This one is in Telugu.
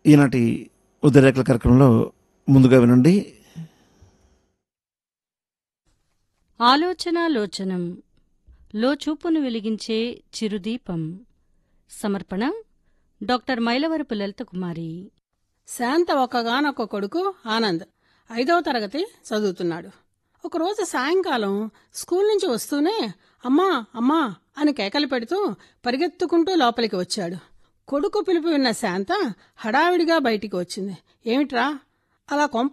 ఈనాటి ఉదయరేఖల కార్యక్రమంలో ముందుగా వినండి ఆలోచనాలోచనం లోచూపును వెలిగించే చిరుదీపం సమర్పణ డాక్టర్ మైలవరపు లలిత కుమారి శాంత ఒకగానొక కొడుకు ఆనంద్ ఐదవ తరగతి చదువుతున్నాడు ఒకరోజు సాయంకాలం స్కూల్ నుంచి వస్తూనే అమ్మా అమ్మా అని కేకలు పెడుతూ పరిగెత్తుకుంటూ లోపలికి వచ్చాడు కొడుకు పిలుపు విన్న శాంత హడావిడిగా బయటికి వచ్చింది ఏమిట్రా అలా కొంప